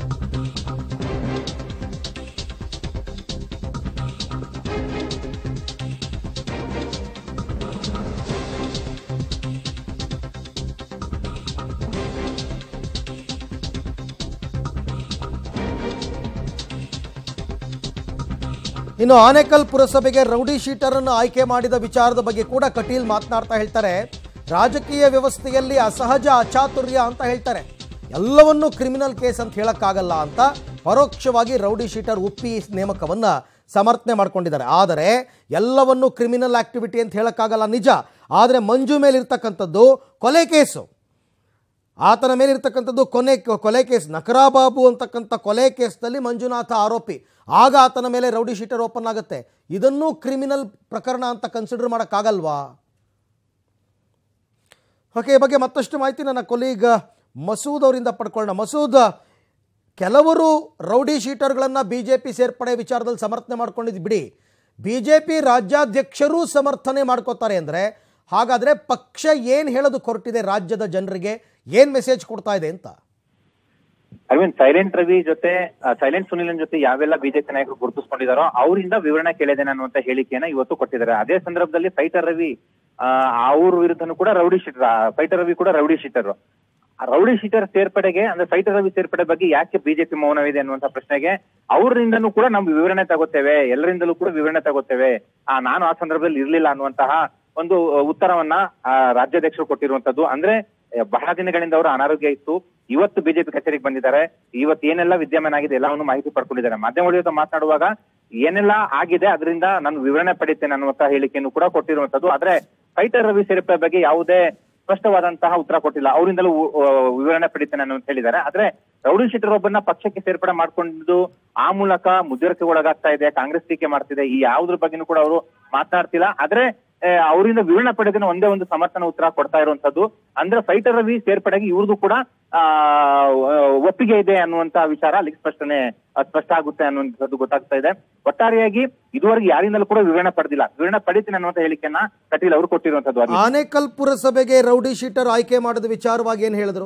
ಇನ್ನು ಆನೇಕಲ್ ಪುರಸಭೆಗೆ rowdy sheeter ಅನ್ನು ಆಯ್ಕೆ ಮಾಡಿದ ವಿಚಾರದ ಬಗ್ಗೆ ಕೂಡ ಕಟೀಲ್ ಮಾತನಾಡ್ತಾ ಹೇಳ್ತಾರೆ ರಾಜಕೀಯ ವ್ಯವಸ್ಥೆಯಲ್ಲಿ ಅಸಹಜ ಅಚಾತುರ್ಯ ಅಂತ ಹೇಳ್ತಾರೆ ಎಲ್ಲವನ್ನೂ ಕ್ರಿಮಿನಲ್ ಕೇಸ್ ಅಂತ ಹೇಳಕ್ಕಾಗಲ್ಲ ಅಂತ ಪರೋಕ್ಷವಾಗಿ ರೌಡಿ ಶೀಟರ್ ಉಪ್ಪಿ ನೇಮಕವನ್ನ ಸಮರ್ಥನೆ ಮಾಡ್ಕೊಂಡಿದ್ದಾರೆ ಆದರೆ ಎಲ್ಲವನ್ನೂ ಕ್ರಿಮಿನಲ್ ಆಕ್ಟಿವಿಟಿ ಅಂತ ಹೇಳಕ್ಕಾಗಲ್ಲ ನಿಜ ಆದರೆ ಮಂಜು ಮೇಲಿರ್ತಕ್ಕಂಥದ್ದು ಕೊಲೆ ಕೇಸು ಆತನ ಮೇಲಿರ್ತಕ್ಕಂಥದ್ದು ಕೊನೆ ಕೊಲೆ ಕೇಸ್ ನಕರಾಬಾಬು ಅಂತಕ್ಕಂಥ ಕೊಲೆ ಕೇಸ್ನಲ್ಲಿ ಮಂಜುನಾಥ ಆರೋಪಿ ಆಗ ಆತನ ಮೇಲೆ ರೌಡಿ ಶೀಟರ್ ಓಪನ್ ಆಗುತ್ತೆ ಇದನ್ನೂ ಕ್ರಿಮಿನಲ್ ಪ್ರಕರಣ ಅಂತ ಕನ್ಸಿಡರ್ ಮಾಡೋಕ್ಕಾಗಲ್ವಾ ಓಕೆ ಈ ಬಗ್ಗೆ ಮತ್ತಷ್ಟು ಮಾಹಿತಿ ನನ್ನ ಕೊಲೀಗ್ ಮಸೂದ್ ಅವರಿಂದ ಪಡ್ಕೊಳ್ಳೋಣ ಮಸೂದ್ ಕೆಲವರು ರೌಡಿ ಶೀಟರ್ಗಳನ್ನು ಬಿ ಜೆ ಪಿ ಸೇರ್ಪಡೆ ವಿಚಾರದಲ್ಲಿ ಸಮರ್ಥನೆ ಮಾಡ್ಕೊಂಡಿದ್ದು ಬಿಡಿ ಬಿ ಜೆ ಪಿ ರಾಜ್ಯಾಧ್ಯಕ್ಷರೂ ಸಮರ್ಥನೆ ಮಾಡ್ಕೋತಾರೆ ಅಂದರೆ ಹಾಗಾದರೆ ಪಕ್ಷ ಏನು ಹೇಳೋದು ಹೊರಟಿದೆ ರಾಜ್ಯದ ಜನರಿಗೆ ಏನು ಮೆಸೇಜ್ ಕೊಡ್ತಾ ಇದೆ ಅಂತ ಅರವಿಂದ್ ಸೈಲೆಂಟ್ ರವಿ ಜೊತೆ ಸೈಲೆಂಟ್ ಸುನಿಲನ್ ಜೊತೆ ಯಾವೆಲ್ಲ ಬಿಜೆಪಿ ನಾಯಕರು ಗುರುತಿಸ್ಕೊಂಡಿದಾರೋ ಅವರಿಂದ ವಿವರಣೆ ಕೇಳಿದ್ದೇನೆ ಅನ್ನುವಂತ ಹೇಳಿಕೆಯನ್ನ ಇವತ್ತು ಕೊಟ್ಟಿದ್ದಾರೆ ಅದೇ ಸಂದರ್ಭದಲ್ಲಿ ಫೈಟರ್ ರವಿ ಆ, ಅವ್ರ ವಿರುದ್ಧನೂ ಕೂಡ ರೌಡಿ ಶೀಟರ್ ಫೈಟರ್ ರವಿ ಕೂಡ ರೌಡಿ ಶೀಟರ್ ರೌಡಿ ಶೀಟರ್ ಸೇರ್ಪಡೆಗೆ ಅಂದ್ರೆ ಫೈಟರ್ ರವಿ ಸೇರ್ಪಡೆ ಬಗ್ಗೆ ಯಾಕೆ ಬಿಜೆಪಿ ಮೌನವಿದೆ ಅನ್ನುವಂತ ಪ್ರಶ್ನೆಗೆ ಅವರಿಂದನೂ ಕೂಡ ನಾವು ವಿವರಣೆ ತಗೋತೇವೆ ಎಲ್ಲರಿಂದಲೂ ಕೂಡ ವಿವರಣೆ ತಗೋತೇವೆ ಆ ನಾನು ಆ ಸಂದರ್ಭದಲ್ಲಿ ಇರ್ಲಿಲ್ಲ ಅನ್ನುವಂತಹ ಒಂದು ಉತ್ತರವನ್ನ ಆ, ರಾಜ್ಯಾಧ್ಯಕ್ಷರು ಕೊಟ್ಟಿರುವಂತದ್ದು ಅಂದ್ರೆ ಆ, ಬಹಳ ದಿನಗಳಿಂದ ಅವರ ಅನಾರೋಗ್ಯ ಇತ್ತು ಇವತ್ತು ಬಿಜೆಪಿ ಕಚೇರಿಗೆ ಬಂದಿದ್ದಾರೆ ಇವತ್ತು ಏನೆಲ್ಲ ವಿದ್ಯಮಾನ ಆಗಿದೆ ಎಲ್ಲವನ್ನು ಮಾಹಿತಿ ಪಡ್ಕೊಂಡಿದ್ದಾರೆ ಮಾಧ್ಯಮಗಳ ಜೊತೆ ಮಾತನಾಡುವಾಗ ಏನೆಲ್ಲ ಆಗಿದೆ ಅದರಿಂದ ನಾನು ವಿವರಣೆ ಪಡಿತೇನೆ ಅನ್ನುವಂತ ಹೇಳಿಕೆಯನ್ನು ಕೂಡ ಕೊಟ್ಟಿರುವಂತದ್ದು ಆದ್ರೆ ಫೈಟರ್ ರವಿ ಸೇರ್ಪಡೆ ಬಗ್ಗೆ ಯಾವುದೇ ಸ್ಪಷ್ಟವಾದಂತಹ ಉತ್ತರ ಕೊಟ್ಟಿಲ್ಲ ಅವರಿಂದಲೂ ಉ- ವಿವರಣೆ ಪಡಿತೇನೆ ಅನ್ನುವಂತ ಹೇಳಿದ್ದಾರೆ ಆದ್ರೆ ರೌಡಿ ಶೀಟರ್ ಒಬ್ಬನ್ನ ಪಕ್ಷಕ್ಕೆ ಸೇರ್ಪಡೆ ಮಾಡ್ಕೊಂಡು ಆ ಮೂಲಕ ಮುಜುಗರಕ್ಕೆ ಒಳಗಾಗ್ತಾ ಇದೆ ಕಾಂಗ್ರೆಸ್ ಟೀಕೆ ಮಾಡ್ತಿದೆ ಈ ಯಾವುದ್ರ ಬಗ್ಗೆನೂ ಕೂಡ ಅವರು ಮಾತನಾಡ್ತಿಲ್ಲ ಆದ್ರೆ ಆ, ಅವರಿಂದ ವಿವರಣೆ ಪಡೆದ ಒಂದೇ ಒಂದು ಸಮರ್ಥನ ಉತ್ತರ ಕೊಡ್ತಾ ಇರುವಂತದ್ದು ಅಂದ್ರೆ ಫೈಟರ್ ರವಿ ಸೇರ್ಪಡೆಗೆ ಇವ್ರದ್ದು ಕೂಡ ಆ ಒಪ್ಪಿಗೆ ಇದೆ ಅನ್ನುವಂತ ವಿಚಾರ ಅಲ್ಲಿ ಸ್ಪಷ್ಟನೆ ಆ, ಸ್ಪಷ್ಟ ಆಗುತ್ತೆ ಅನ್ನುವಂಥದ್ದು ಗೊತ್ತಾಗ್ತಾ ಇದೆ ಒಟ್ಟಾರೆಯಾಗಿ ಇದುವರೆಗೆ ಯಾರಿಂದಲೂ ಕೂಡ ವಿವರಣೆ ಪಡೆದಿಲ್ಲ ವಿವರಣೆ ಪಡಿತೀನಿ ಅನ್ನುವಂತ ಹೇಳಿಕೆಯನ್ನ ಕಟೀಲ್ ಅವರು ಕೊಟ್ಟಿರುವಂತದ್ದು ಅಲ್ಲಿ ಆನೇಕಲ್ ಪುರಸಭೆಗೆ ರೌಡಿ ಶೀಟರ್ ಆಯ್ಕೆ ಮಾಡಿದ ವಿಚಾರವಾಗಿ ಏನು ಹೇಳಿದ್ರು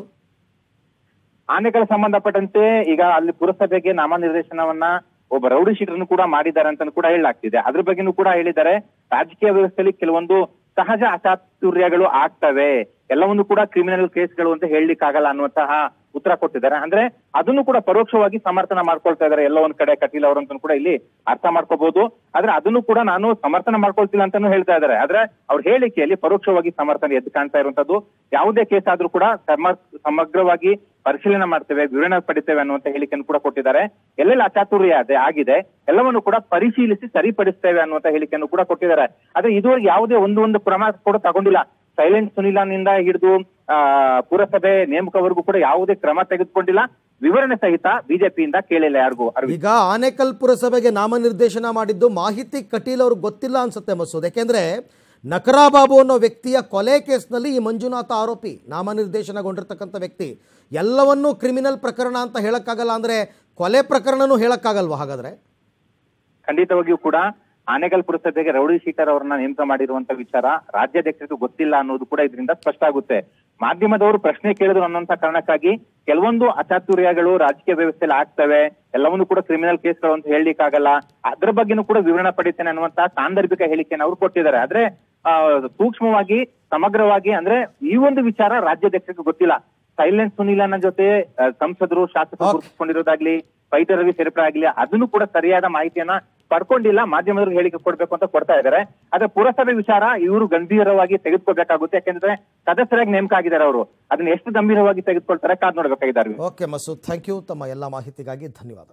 ಆನೆಗಳ ಸಂಬಂಧಪಟ್ಟಂತೆ ಈಗ ಅಲ್ಲಿ ಪುರಸಭೆಗೆ ನಾಮನಿರ್ದೇಶನವನ್ನ ಒಬ್ಬ ರೌಡಿ ಶೀಟರ್ನು ಕೂಡ ಮಾಡಿದ್ದಾರೆ ಅಂತ ಕೂಡ ಹೇಳಲಾಗ್ತಿದೆ ಅದ್ರ ಬಗ್ಗೆನೂ ಕೂಡ ಹೇಳಿದ್ದಾರೆ ರಾಜಕೀಯ ವ್ಯವಸ್ಥೆಯಲ್ಲಿ ಕೆಲವೊಂದು ಸಹಜ ಅಚಾತುರ್ಯಗಳು ಆಗ್ತವೆ ಎಲ್ಲವನ್ನು ಕೂಡ ಕ್ರಿಮಿನಲ್ ಕೇಸ್ಗಳು ಅಂತ ಹೇಳಲಿಕ್ಕಾಗಲ್ಲ ಅನ್ನುವಂತಹ ಉತ್ತರ ಕೊಟ್ಟಿದ್ದಾರೆ ಅಂದ್ರೆ ಅದನ್ನು ಕೂಡ ಪರೋಕ್ಷವಾಗಿ ಸಮರ್ಥನ ಮಾಡ್ಕೊಳ್ತಾ ಇದ್ದಾರೆ ಎಲ್ಲ ಒಂದ್ ಕಡೆ ಕಟೀಲ್ ಅವರಂತೂ ಕೂಡ ಇಲ್ಲಿ ಅರ್ಥ ಮಾಡ್ಕೋಬಹುದು ಆದ್ರೆ ಅದನ್ನು ಕೂಡ ನಾನು ಸಮರ್ಥನ ಮಾಡ್ಕೊಳ್ತಿಲ್ಲ ಅಂತಾನು ಹೇಳ್ತಾ ಇದ್ದಾರೆ ಆದ್ರೆ ಅವ್ರ ಹೇಳಿಕೆಯಲ್ಲಿ ಪರೋಕ್ಷವಾಗಿ ಸಮರ್ಥನೆ ಎದ್ದು ಕಾಣ್ತಾ ಇರುವಂತದ್ದು ಯಾವುದೇ ಕೇಸ್ ಆದ್ರೂ ಕೂಡ ಸಮ- ಸಮಗ್ರವಾಗಿ ಪರಿಶೀಲನೆ ಮಾಡ್ತೇವೆ ವಿವರಣೆ ಪಡಿತೇವೆ ಅನ್ನುವಂತ ಹೇಳಿಕೆಯನ್ನು ಕೂಡ ಕೊಟ್ಟಿದ್ದಾರೆ ಎಲ್ಲೆಲ್ಲ ಅಚಾತುರ್ಯ ಅದೇ ಆಗಿದೆ ಎಲ್ಲವನ್ನು ಕೂಡ ಪರಿಶೀಲಿಸಿ ಸರಿಪಡಿಸ್ತೇವೆ ಅನ್ನುವಂತ ಹೇಳಿಕೆಯನ್ನು ಕೂಡ ಕೊಟ್ಟಿದ್ದಾರೆ ಆದ್ರೆ ಇದುವರೆಗೆ ಯಾವುದೇ ಒಂದು ಒಂದು ಕ್ರಮ ಕೂಡ ತಗೊಂಡಿಲ್ಲ ಸೈಲೆಂಟ್ ಸುನಿಲನಿಂದ ಹಿಡಿದು ಆ ಪುರಸಭೆ ನೇಮಕವರೆಗೂ ಕೂಡ ಯಾವುದೇ ಕ್ರಮ ತೆಗೆದುಕೊಂಡಿಲ್ಲ ವಿವರಣೆ ಸಹಿತ ಬಿಜೆಪಿಯಿಂದ ಕೇಳಿಲ್ಲ ಯಾರಿಗೂ ಅರವಿಂದ್ ಈಗ ಆನೇಕಲ್ ಪುರಸಭೆಗೆ ನಾಮನಿರ್ದೇಶನ ಮಾಡಿದ್ದು ಮಾಹಿತಿ ಕಟೀಲ್ ಅವ್ರಿಗೆ ಗೊತ್ತಿಲ್ಲ ಅನ್ಸುತ್ತೆ ಮಸೂದ್ ಯಾಕೆಂದ್ರೆ ನಕರಾಬಾಬು ಅನ್ನೋ ವ್ಯಕ್ತಿಯ ಕೊಲೆ ಕೇಸ್ನಲ್ಲಿ ಈ ಮಂಜುನಾಥ ಆರೋಪಿ ನಾಮನಿರ್ದೇಶನಗೊಂಡಿರ್ತಕ್ಕಂಥ ವ್ಯಕ್ತಿ ಎಲ್ಲವನ್ನೂ ಕ್ರಿಮಿನಲ್ ಪ್ರಕರಣ ಅಂತ ಹೇಳಕ್ಕಾಗಲ್ಲ ಅಂದ್ರೆ ಕೊಲೆ ಪ್ರಕರಣನೂ ಹೇಳಕ್ಕಾಗಲ್ವಾ ಹಾಗಾದ್ರೆ ಖಂಡಿತವಾಗಿಯೂ ಕೂಡ ಆನೆಗಲ್ ಪುರಸಭೆಗೆ ರೌಡಿ ಶೀಟರ್ ಅವರನ್ನ ನೇಮಕ ಮಾಡಿರುವಂತ ವಿಚಾರ ರಾಜ್ಯಾಧ್ಯಕ್ಷರಿಗೆ ಗೊತ್ತಿಲ್ಲ ಅನ್ನೋದು ಕೂಡ ಇದರಿಂದ ಸ್ಪಷ್ಟ ಆಗುತ್ತೆ ಮಾಧ್ಯಮದವರು ಪ್ರಶ್ನೆ ಕೇಳಿದ್ರು ಅನ್ನೋಂತ ಕಾರಣಕ್ಕಾಗಿ ಕೆಲವೊಂದು ಅಚಾತುರ್ಯಗಳು ರಾಜಕೀಯ ವ್ಯವಸ್ಥೆಯಲ್ಲಿ ಆಗ್ತವೆ ಎಲ್ಲವನ್ನೂ ಕೂಡ ಕ್ರಿಮಿನಲ್ ಕೇಸ್ಗಳು ಅಂತ ಹೇಳಲಿಕ್ಕಾಗಲ್ಲ ಅದ್ರ ಬಗ್ಗೆನೂ ಕೂಡ ವಿವರಣೆ ಪಡಿತೇನೆ ಅನ್ನುವಂತ ಸಾಂದರ್ಭಿಕ ಹೇಳಿಕೆಯನ್ನು ಅವರು ಕೊಟ್ಟಿದ್ದಾರೆ ಆದ್ರೆ ಆ, ಸೂಕ್ಷ್ಮವಾಗಿ ಸಮಗ್ರವಾಗಿ ಅಂದ್ರೆ ಈ ಒಂದು ವಿಚಾರ ರಾಜ್ಯಾಧ್ಯಕ್ಷರಿಗೆ ಗೊತ್ತಿಲ್ಲ ಸೈಲೆಂಟ್ ಸುನೀಲನ ಜೊತೆ ಆ, ಸಂಸದರು ಶಾಸಕರು Okay. ಗುರುತಿಸಿಕೊಂಡಿರೋದಾಗ್ಲಿ ಫೈಟರ್ ರವಿ ಸೇರ್ಪಡೆ ಆಗ್ಲಿ ಅದನ್ನು ಕೂಡ ಸರಿಯಾದ ಮಾಹಿತಿಯನ್ನ ಪಡ್ಕೊಂಡಿಲ್ಲ ಮಾಧ್ಯಮದವ್ರಿಗೆ ಹೇಳಿಕೆ ಕೊಡ್ಬೇಕು ಅಂತ ಕೊಡ್ತಾ ಇದ್ದಾರೆ ಆದ್ರೆ ಪುರಸಭೆ ವಿಚಾರ ಇವರು ಗಂಭೀರವಾಗಿ ತೆಗೆದುಕೋಬೇಕಾಗುತ್ತೆ ಯಾಕೆಂದ್ರೆ ಸದಸ್ಯರಾಗಿ ನೇಮಕ ಆಗಿದ್ದಾರೆ ಅವರು ಅದನ್ನ ಎಷ್ಟು ಗಂಭೀರವಾಗಿ ತೆಗೆದುಕೊಳ್ತಾರೆ ಕಾದ್ ನೋಡ್ಬೇಕಾಗಿದ್ದಾರೆ ಓಕೆ ಮಸೂದ್ ಥ್ಯಾಂಕ್ ಯು ತಮ್ಮ ಎಲ್ಲ ಮಾಹಿತಿಗಾಗಿ ಧನ್ಯವಾದ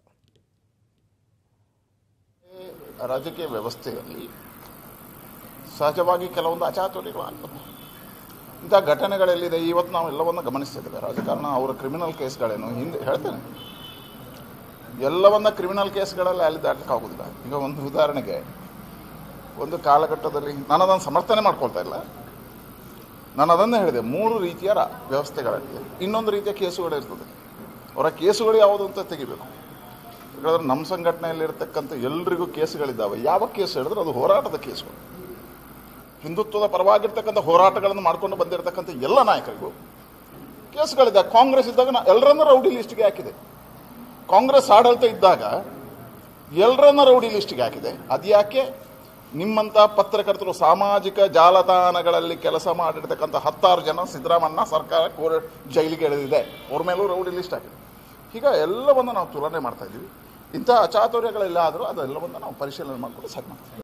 ರಾಜಕೀಯ ವ್ಯವಸ್ಥೆಯಲ್ಲಿ ಸಹಜವಾಗಿ ಕೆಲವೊಂದು ಅಚಾತುರ್ಯಗಳು ಆಗ್ತದೆ ಇಂಥ ಘಟನೆಗಳೆಲ್ಲಿದೆ ಇವತ್ತು ನಾವು ಎಲ್ಲವನ್ನು ಗಮನಿಸ್ತಿದ್ದೇವೆ ರಾಜಕಾರಣ ಅವರ ಕ್ರಿಮಿನಲ್ ಕೇಸ್ಗಳೇನು ಹಿಂದೆ ಹೇಳ್ತೇನೆ ಎಲ್ಲವನ್ನ ಕ್ರಿಮಿನಲ್ ಕೇಸ್ಗಳಲ್ಲಿ ಅಲ್ಲಿ ದಾಟಕ್ಕಾಗೋದಿಲ್ಲ ಈಗ ಒಂದು ಉದಾಹರಣೆಗೆ ಒಂದು ಕಾಲಘಟ್ಟದಲ್ಲಿ ನಾನು ಅದನ್ನು ಸಮರ್ಥನೆ ಮಾಡ್ಕೊಳ್ತಾ ಇಲ್ಲ ನಾನು ಅದನ್ನೇ ಹೇಳಿದೆ ಮೂರು ರೀತಿಯ ರಾ- ವ್ಯವಸ್ಥೆಗಳಿದೆ ಇನ್ನೊಂದು ರೀತಿಯ ಕೇಸುಗಳಿರ್ತದೆ ಅವರ ಕೇಸುಗಳು ಯಾವುದು ಅಂತ ತೆಗಿಬೇಕು ಯಾಕಂದ್ರೆ ನಮ್ಮ ಸಂಘಟನೆಯಲ್ಲಿರ್ತಕ್ಕಂಥ ಎಲ್ರಿಗೂ ಕೇಸುಗಳಿದ್ದಾವೆ ಯಾವ ಕೇಸು ಹೇಳಿದ್ರೆ ಅದು ಹೋರಾಟದ ಕೇಸುಗಳು ಹಿಂದುತ್ವದ ಪರವಾಗಿರ್ತಕ್ಕಂಥ ಹೋರಾಟಗಳನ್ನು ಮಾಡ್ಕೊಂಡು ಬಂದಿರತಕ್ಕಂಥ ಎಲ್ಲ ನಾಯಕರಿಗೂ ಕೇಸುಗಳಿದೆ ಕಾಂಗ್ರೆಸ್ ಇದ್ದಾಗ ನಾ ಎಲ್ಲರನ್ನೂ ರೌಡಿ ಲಿಸ್ಟ್ಗೆ ಹಾಕಿದೆ ಕಾಂಗ್ರೆಸ್ ಆಡಳಿತ ಇದ್ದಾಗ ಎಲ್ಲರನ್ನ ರೌಡಿ ಲಿಸ್ಟ್ಗೆ ಹಾಕಿದೆ ಅದ್ಯಾಕೆ ನಿಮ್ಮಂತ ಪತ್ರಕರ್ತರು ಸಾಮಾಜಿಕ ಜಾಲತಾಣಗಳಲ್ಲಿ ಕೆಲಸ ಮಾಡಿರ್ತಕ್ಕಂಥ ಹತ್ತಾರು ಜನ ಸಿದ್ದರಾಮಣ್ಣ ಸರ್ಕಾರ ಕೋರ್ ಜೈಲಿಗೆ ಎಳೆದಿದೆ ಅವ್ರ ಮೇಲೂ ರೌಡಿ ಲಿಸ್ಟ್ ಹಾಕಿದೆ ಈಗ ಎಲ್ಲವನ್ನು ನಾವು ತುಲನೆ ಮಾಡ್ತಾ ಇದ್ದೀವಿ ಇಂಥ ಅಚಾತುರ್ಯಗಳೆಲ್ಲ ಆದರೂ ಅದೆಲ್ಲವನ್ನು ನಾವು ಪರಿಶೀಲನೆ ಮಾಡಿಕೊಂಡು ಸಾಕು ಮಾಡ್ತೀವಿ